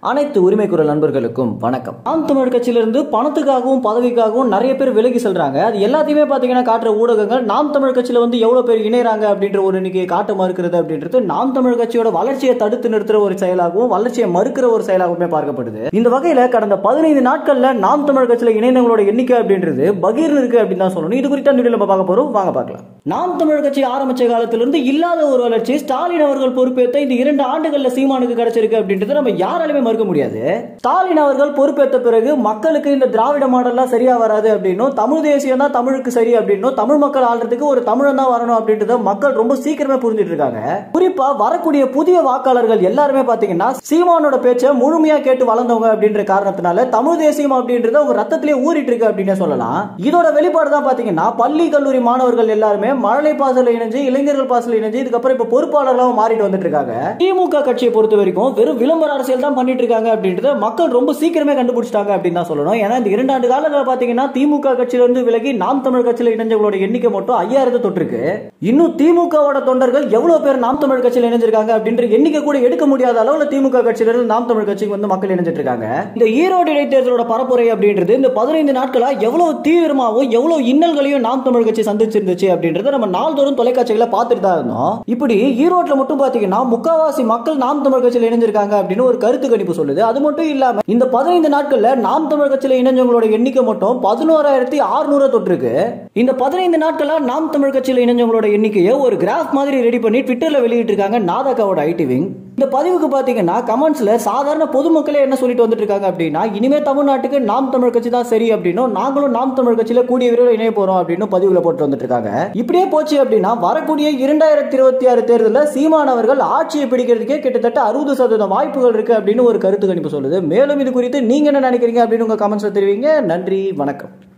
அனைத்து உரிமை குரல் நண்பர்களுக்கும் வணக்கம் நாம் தமிழ் கட்சியிலிருந்து பணத்துக்காகவும் பதவிக்காகவும் நிறைய பேர் விலகி செல்றாங்க அது எல்லாத்தையுமே பாத்தீங்கன்னா காட்டுற ஊடகங்கள் நாம் தமிழ் கட்சியில வந்து எவ்வளவு பேர் இணையறாங்க அப்படின்ற ஒரு இன்னைக்கு காட்ட மறுக்கிறது அப்படின்றது நாம் தமிழ் கட்சியோட வளர்ச்சியை தடுத்து நிறுத்துற ஒரு செயலாகவும் வளர்ச்சியை மறுக்கிற ஒரு செயலாகவுமே பார்க்கப்படுது இந்த வகையில கடந்த பதினைந்து நாட்கள்ல நாம் தமிழ் கட்சியில இணைந்தவங்களோட எண்ணிக்கை அப்படின்றது பகீர்னு இருக்கு அப்படின்னு தான் சொல்லணும் இது குறித்த வீடியோ நம்ம பார்க்க போறோம் வாங்க பார்க்கலாம் நாம் தமிழ் கட்சி ஆரம்பிச்ச காலத்திலிருந்து இல்லாத ஒரு வளர்ச்சி ஸ்டாலின் அவர்கள் பொறுப்பேற்ற இந்த இரண்டு ஆண்டுகள்ல சீமானுக்கு கிடைச்சிருக்கு அப்படின்றது நம்ம யாராலுமே மறுக்க முடியாது ஸ்டாலின் அவர்கள் பொறுப்பேற்ற பிறகு மக்களுக்கு இந்த திராவிட மாடல்லாம் சரியா வராது அப்படின்னும் தமிழ் தேசியம் தான் தமிழுக்கு சரி அப்படின்னும் தமிழ் மக்கள் ஆள்றதுக்கு ஒரு தமிழன் தான் வரணும் அப்படின்றத மக்கள் ரொம்ப சீக்கிரமே புரிஞ்சிட்டு இருக்காங்க குறிப்பா வரக்கூடிய புதிய வாக்காளர்கள் எல்லாருமே பாத்தீங்கன்னா சீமானோட பேச்சை முழுமையா கேட்டு வளர்ந்தவங்க அப்படின்ற காரணத்தினால தமிழ் தேசியம் அப்படின்றது அவங்க ரத்தத்திலே ஊறிட்டு இருக்கு அப்படின்னு சொல்லலாம் இதோட வெளிப்பாடு தான் பாத்தீங்கன்னா பள்ளி கல்லூரி மாணவர்கள் எல்லாருமே மழலை பாசல இணைஞ்சு இளைஞர்கள் பாசல இணைஞ்சு இதுக்கப்புறம் இப்ப பொறுப்பாளர்களாக மாறிட்டு வந்துட்டு இருக்காங்க திமுக கட்சியை பொறுத்த வரைக்கும் வெறும் விளம்பர அரசியல் தான் பண்ணிட்டு இருக்காங்க அப்படின்றத மக்கள் ரொம்ப சீக்கிரமே கண்டுபிடிச்சிட்டாங்க அப்படின்னு தான் சொல்லணும் ஏன்னா இந்த இரண்டு ஆண்டு காலங்களில் பாத்தீங்கன்னா திமுக கட்சியில இருந்து விலகி நாம் தமிழ் கட்சியில இணைஞ்சவங்களோட எண்ணிக்கை மட்டும் ஐயாயிரத்தை தொட்டிருக்கு இன்னும் திமுகவோட தொண்டர்கள் எவ்வளவு பேர் நாம் தமிழ் கட்சியில் இணைஞ்சிருக்காங்க அப்படின்ற எண்ணிக்கை கூட எடுக்க முடியாத அளவுல திமுக கட்சியில இருந்து நாம் தமிழ் கட்சிக்கு வந்து மக்கள் இணைஞ்சிட்டு இருக்காங்க இந்த ஈரோடு இடைத்தேர்தலோட பரப்புரை அப்படின்றது இந்த பதினைந்து நாட்களா எவ்வளவு தீவிரமாகவும் எவ்வளவு இன்னல்களையும் நாம் தமிழ் கட்சி சந்திச்சிருந்துச்சு அப்படின்றத நம்ம நாள்தோறும் தொலைக்காட்சிகளை பார்த்துட்டு தான் இருந்தோம் இப்படி ஈரோட்ல மட்டும் பாத்தீங்கன்னா முக்காவாசி மக்கள் நாம் தமிழ் கட்சியில் இணைஞ்சிருக்காங்க அப்படின்னு ஒரு கருத்து கணிப்பு சொல்லுது அது மட்டும் இல்லாம இந்த பதினைந்து நாட்கள்ல நாம் தமிழ் கட்சியில் இணைஞ்சவங்களோட எண்ணிக்கை மட்டும் பதினோராயிரத்தி அறுநூறு தொட்டிருக்கு இந்த பதினைந்து நாட்களா நாம் தமிழ் கட்சியில் இணைஞ்சவங்களோட எண்ணிக்கையை ஒரு கிராஃப் மாதிரி ரெடி பண்ணி ட்விட்டர்ல வெளியிட்டு இருக்காங்க நாதாக்காவோட ஐடி விங் இந்த பதிவுக்கு பாத்தீங்கன்னா கமெண்ட்ஸ்ல சாதாரண பொதுமக்களே என்ன சொல்லிட்டு வந்துட்டு இருக்காங்க அப்படின்னா இனிமே தமிழ்நாட்டுக்கு நாம் தமிழ் கட்சி தான் சரி அப்படின்னும் நாங்களும் நாம் தமிழ் கட்சியில கூடிய விரைவில் இணைய போறோம் அப்படின்னு பதிவுல போட்டு வந்துட்டு இருக்காங்க இப்படியே போச்சு அப்படின்னா வரக்கூடிய இரண்டாயிரத்தி இருபத்தி ஆறு தேர்தலில் சீமான் அவர்கள் ஆட்சியை பிடிக்கிறதுக்கே கிட்டத்தட்ட அறுபது சதவீதம் வாய்ப்புகள் இருக்கு அப்படின்னு ஒரு கருத்து கணிப்பு சொல்லுது மேலும் இது குறித்து நீங்க என்ன நினைக்கிறீங்க அப்படின்னு உங்க கமெண்ட்ஸ்ல தெரிவிங்க நன்றி வணக்கம்